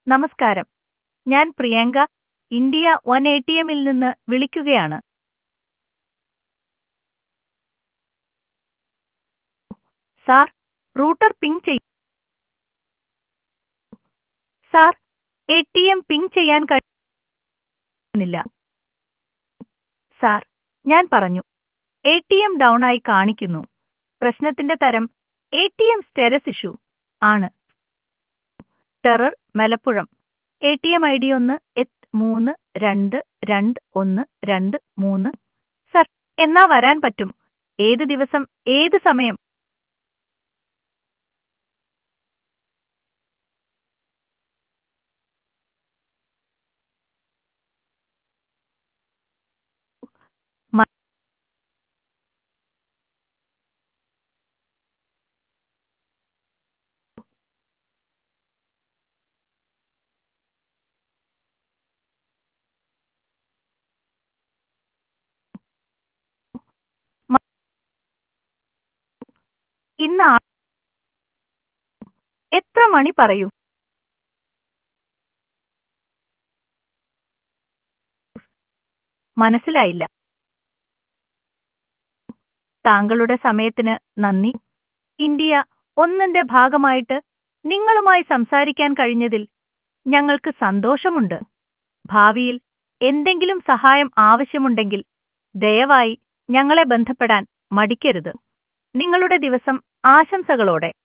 നമസ്കാരം ഞാൻ Priyanka India one A T എമ്മിൽ നിന്ന് വിളിക്കുകയാണ് സാർ റൂട്ടർ പിങ് ചെയ് sir A T M ping ചെയ്യാൻ കഴിയുന്നില്ല സാർ ഞാൻ പറഞ്ഞു എ ടി എം ഡൗൺ ആയി കാണിക്കുന്നു പ്രശ്നത്തിന്റെ തരം A T M status issue ആണ് ടെറർ Malappuram A T M I D ഒന്ന് എത്ത് മൂന്ന് രണ്ട് രണ്ട് ഒന്ന് രണ്ട് മൂന്ന് സർ എന്നാ വരാൻ പറ്റും ഏത് ദിവസം ഏത് സമയം മ- മ- ഇന്ന് ആ- എത്ര മണി പറയൂ മനസ്സിലായില്ല താങ്കളുടെ സമയത്തിന് നന്ദി ഇന്ത്യ ഒന്നിന്റെ ഭാഗമായിട്ട് നിങ്ങളുമായി സംസാരിക്കാൻ കഴിഞ്ഞതിൽ ഞങ്ങൾക്ക് സന്തോഷമുണ്ട് ഭാവിയിൽ എന്തെങ്കിലും സഹായം ആവശ്യമുണ്ടെങ്കിൽ ദയവായി ഞങ്ങളെ ബന്ധപ്പെടാൻ മടിക്കരുത് നിങ്ങളുടെ ദിവസം ആശംസകളോടെ